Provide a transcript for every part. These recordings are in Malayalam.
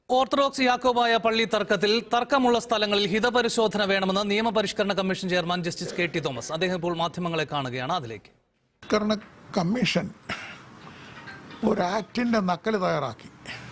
ഓർത്തഡോക്സ് യാക്കോബായ പള്ളി തർക്കത്തിൽ തർക്കമുള്ള സ്ഥലങ്ങളിൽ ഹിതപരിശോധന വേണമെന്ന് നിയമപരിഷ്കരണ commission chairman justice K T Thomas അദ്ദേഹം ഇപ്പോൾ മാധ്യമങ്ങളെ കാണുകയാണ് അതിലേക്ക് പരിഷ്കരണ കമ്മീഷൻ ഒരു ആക്ടിൻ്റെ നക്കൽ തയ്യാറാക്കി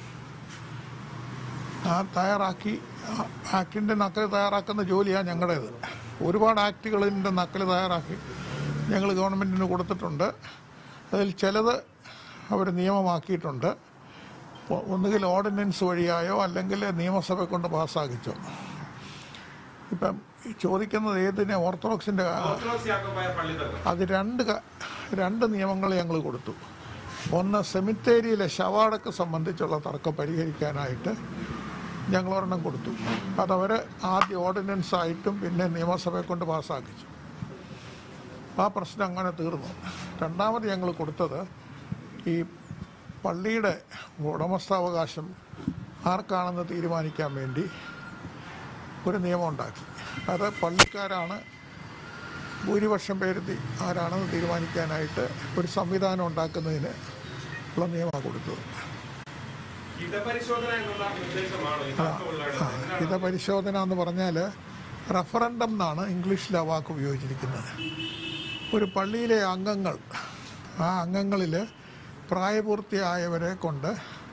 ആ തയ്യാറാക്കി ആ ആക്ടിൻ്റെ നക്കൽ തയ്യാറാക്കുന്ന ജോലിയാണ് ഞങ്ങളുടേത് ഒരുപാട് ആക്ടുകളിൻ്റെ നക്കൽ തയ്യാറാക്കി ഞങ്ങൾ ഗവൺമെൻറ്റിന് കൊടുത്തിട്ടുണ്ട് അതിൽ ചിലത് അവർ നിയമമാക്കിയിട്ടുണ്ട് ഒ- ഒന്നുകിൽ ഓർഡിനൻസ് വഴിയായോ അല്ലെങ്കിൽ നിയമസഭ കൊണ്ട് പാസ്സാക്കിച്ചോ ഇപ്പം ഈ ചോദിക്കുന്നത് ഏതിനെ ഓർത്തഡോക്സിൻ്റെ ഓർത്തഡോക്സ് യാക്കോബായ പള്ളി തർക്കം അത് രണ്ട് ക- രണ്ട് നിയമങ്ങൾ ഞങ്ങൾ കൊടുത്തു ഒന്ന് സെമിത്തേരിയിലെ ശവാടക്ക് സംബന്ധിച്ചുള്ള തർക്കം പരിഹരിക്കാനായിട്ട് ഞങ്ങൾ ഒരെണ്ണം കൊടുത്തു അതവർ ആദ്യ ഓർഡിനൻസ് ആയിട്ടും പിന്നെ നിയമസഭയെ കൊണ്ട് പാസ്സാക്കിച്ചു ആ പ്രശ്നം അങ്ങനെ തീർന്നു രണ്ടാമത് ഞങ്ങൾ കൊടുത്തത് ഈ പള്ളിയുടെ ഉടമസ്ഥാവകാശം ആർക്കാണെന്ന് തീരുമാനിക്കാൻ വേണ്ടി ഒരു നിയമം ഉണ്ടാക്കി അത് പള്ളിക്കാരാണ് ഭൂരിപക്ഷം പേര് തി- ആരാണെന്ന് തീരുമാനിക്കാനായിട്ട് ഒരു സംവിധാനം ഉണ്ടാക്കുന്നതിന് ഉള്ള നിയമമാണ് കൊടുത്തത് ഹിതപരിശോധന എന്നുള്ള നിർദ്ദേശമാണ് ഈ തർക്കമുള്ളവരുടെ ഇത് പരിശോധന എന്ന് പറഞ്ഞാൽ റഫറൻഡം എന്നാണ് ഇംഗ്ലീഷിൽ ആ വാക്ക് ഉപയോഗിച്ചിരിക്കുന്നത് ഒരു പള്ളിയിലെ അംഗങ്ങൾ ആ അംഗങ്ങളിൽ പ്രായപൂർത്തിയായവരെ കൊണ്ട്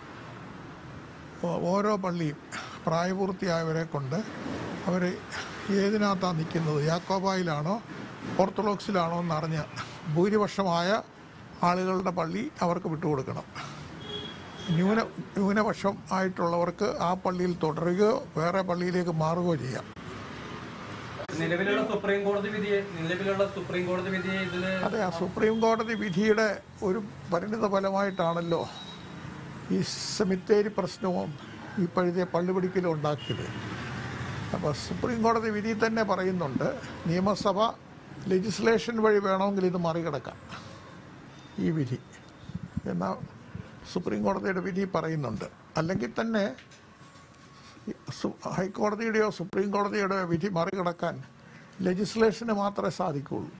ഓ- ഓരോ പള്ളിയും പ്രായപൂർത്തിയായവരെ കൊണ്ട് അവർ ഏതിനകത്താണ് നിൽക്കുന്നത് യാക്കോബായിലാണോ ഓർത്തഡോക്സിലാണോ എന്നറിഞ്ഞ് ഭൂരിപക്ഷമായ ആളുകളുടെ പള്ളി അവർക്ക് വിട്ടുകൊടുക്കണം ന്യൂന ന്യൂനപക്ഷം ആയിട്ടുള്ളവർക്ക് ആ പള്ളിയിൽ തുടരുകയോ വേറെ പള്ളിയിലേക്ക് മാറുകയോ ചെയ്യാം നിലവിലുള്ള സുപ്രീം കോടതി വിധിയെ നിലവിലുള്ള സുപ്രീം കോടതി വിധിയെ ഇതില് അതെ ആ സുപ്രീം കോടതി വിധിയുടെ ഒരു പരിണിത ഫലമായിട്ടാണല്ലോ ഈ സെമിത്തേരി പ്രശ്നവും ഈ പഴുതിയ പള്ളിപിടിക്കലും ഉണ്ടാക്കിയത് അപ്പോൾ സുപ്രീം കോടതി വിധി തന്നെ പറയുന്നുണ്ട് നിയമസഭ ലെജിസ്ലേഷൻ വഴി വേണമെങ്കിൽ ഇത് മറികടക്കാം ഈ വിധി എന്നാൽ സുപ്രീം കോടതിയുടെ വിധി പറയുന്നുണ്ട് അല്ലെങ്കിൽ തന്നെ ഈ സു- ഹൈക്കോടതിയുടെയോ സുപ്രീം കോടതിയുടെയോ വിധി മറികടക്കാൻ ലെജിസ്ലേഷന് മാത്രമേ സാധിക്കുകയുള്ളൂ